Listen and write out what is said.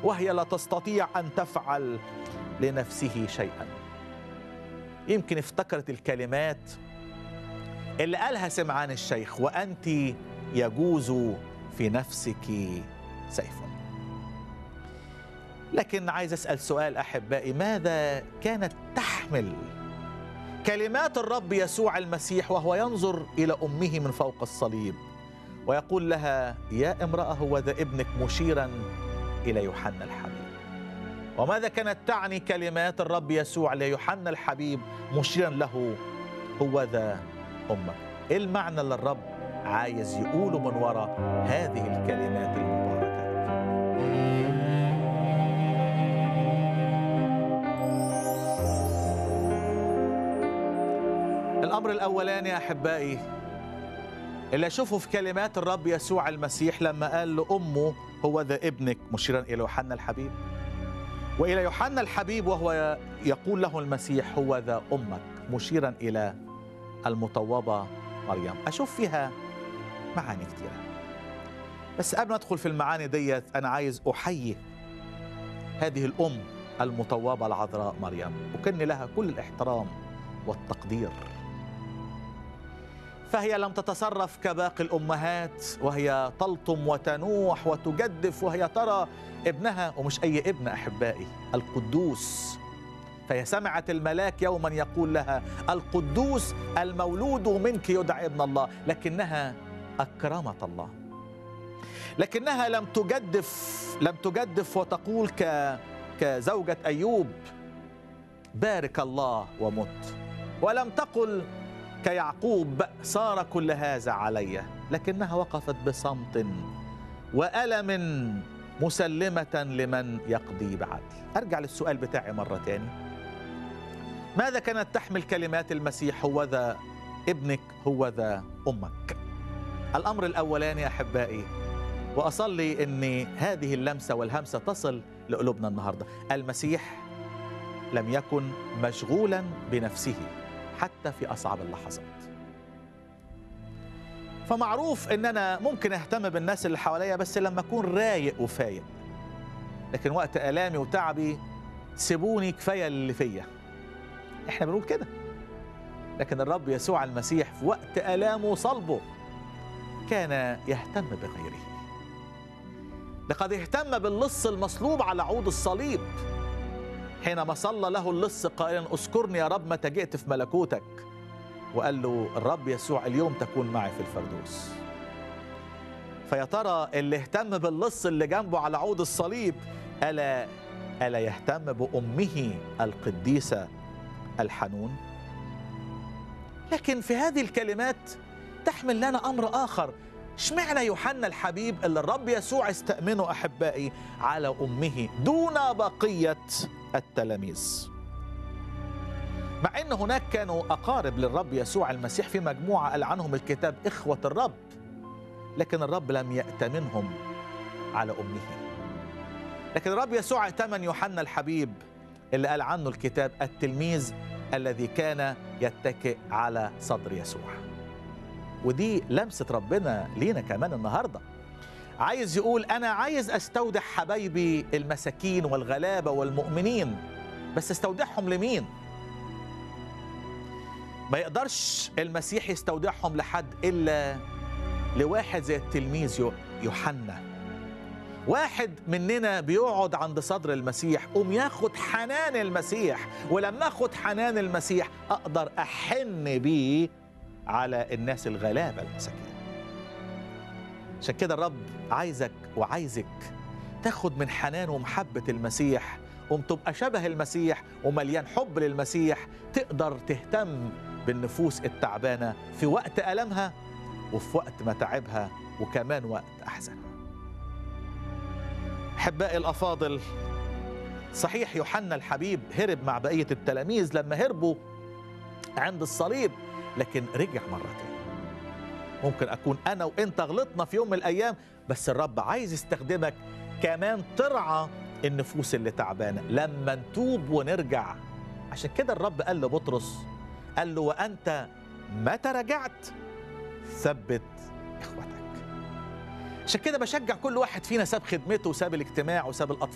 وهي لا تستطيع ان تفعل لنفسه شيئا يمكن افتكرت الكلمات اللي قالها سمعان الشيخ وانت يجوز في نفسك سيف لكن عايز اسال سؤال احبائي ماذا كانت تحمل كلمات الرب يسوع المسيح وهو ينظر الى امه من فوق الصليب ويقول لها يا امراه هو ذا ابنك مشيرا الى يوحنا الحبيب وماذا كانت تعني كلمات الرب يسوع ليوحنا الحبيب مشيرا له هو ذا امك ايه المعنى اللي الرب عايز يقوله من وراء هذه الكلمات المباركه الامر الاولاني يا احبائي اللي اشوفه في كلمات الرب يسوع المسيح لما قال لامه هو ذا ابنك مشيرا الى يوحنا الحبيب والى يوحنا الحبيب وهو يقول له المسيح هو ذا امك مشيرا الى المطوبه مريم اشوف فيها معاني كثيره بس قبل ما ادخل في المعاني ديت انا عايز احيي هذه الام المطوبه العذراء مريم وكن لها كل الاحترام والتقدير فهي لم تتصرف كباقي الامهات وهي تلطم وتنوح وتجدف وهي ترى ابنها ومش اي ابن احبائي القدوس فهي سمعت الملاك يوما يقول لها القدوس المولود منك يدعى ابن الله لكنها اكرمت الله لكنها لم تجدف لم تجدف وتقول ك كزوجة أيوب بارك الله ومت ولم تقل كيعقوب صار كل هذا علي لكنها وقفت بصمت وألم مسلمة لمن يقضي بعدل أرجع للسؤال بتاعي مرة تاني ماذا كانت تحمل كلمات المسيح هو ذا ابنك هو ذا أمك الأمر الأولاني أحبائي وأصلي أن هذه اللمسة والهمسة تصل لقلوبنا النهاردة المسيح لم يكن مشغولا بنفسه حتى في أصعب اللحظات فمعروف ان انا ممكن اهتم بالناس اللي حواليا بس لما اكون رايق وفايق لكن وقت الامي وتعبي سيبوني كفايه اللي فيا احنا بنقول كده لكن الرب يسوع المسيح في وقت الامه وصلبه كان يهتم بغيره لقد اهتم باللص المصلوب على عود الصليب حينما صلى له اللص قائلا اذكرني يا رب متى جئت في ملكوتك وقال له الرب يسوع اليوم تكون معي في الفردوس فيا ترى اللي اهتم باللص اللي جنبه على عود الصليب ألا ألا يهتم بأمه القديسة الحنون لكن في هذه الكلمات تحمل لنا أمر آخر اشمعنى يوحنا الحبيب اللي الرب يسوع استأمنه أحبائي على أمه دون بقية التلاميذ مع ان هناك كانوا اقارب للرب يسوع المسيح في مجموعه قال عنهم الكتاب اخوه الرب لكن الرب لم يأتمنهم على امه لكن الرب يسوع ائتمن يوحنا الحبيب اللي قال عنه الكتاب التلميذ الذي كان يتكئ على صدر يسوع ودي لمسه ربنا لينا كمان النهارده عايز يقول انا عايز استودع حبايبي المساكين والغلابه والمؤمنين بس استودعهم لمين ما يقدرش المسيح يستودعهم لحد الا لواحد زي التلميذ يوحنا واحد مننا بيقعد عند صدر المسيح قوم ياخد حنان المسيح ولما اخد حنان المسيح اقدر احن بيه على الناس الغلابه المساكين عشان كده الرب عايزك وعايزك تاخد من حنان ومحبه المسيح قوم تبقى شبه المسيح ومليان حب للمسيح تقدر تهتم بالنفوس التعبانة في وقت ألمها وفي وقت متاعبها وكمان وقت أحزانها أحبائي الأفاضل صحيح يوحنا الحبيب هرب مع بقية التلاميذ لما هربوا عند الصليب لكن رجع مرة تاني ممكن أكون أنا وإنت غلطنا في يوم من الأيام بس الرب عايز يستخدمك كمان ترعى النفوس اللي تعبانة لما نتوب ونرجع عشان كده الرب قال لبطرس قال له وأنت متى رجعت ثبت إخوتك عشان كده بشجع كل واحد فينا ساب خدمته وساب الاجتماع وساب الأطفال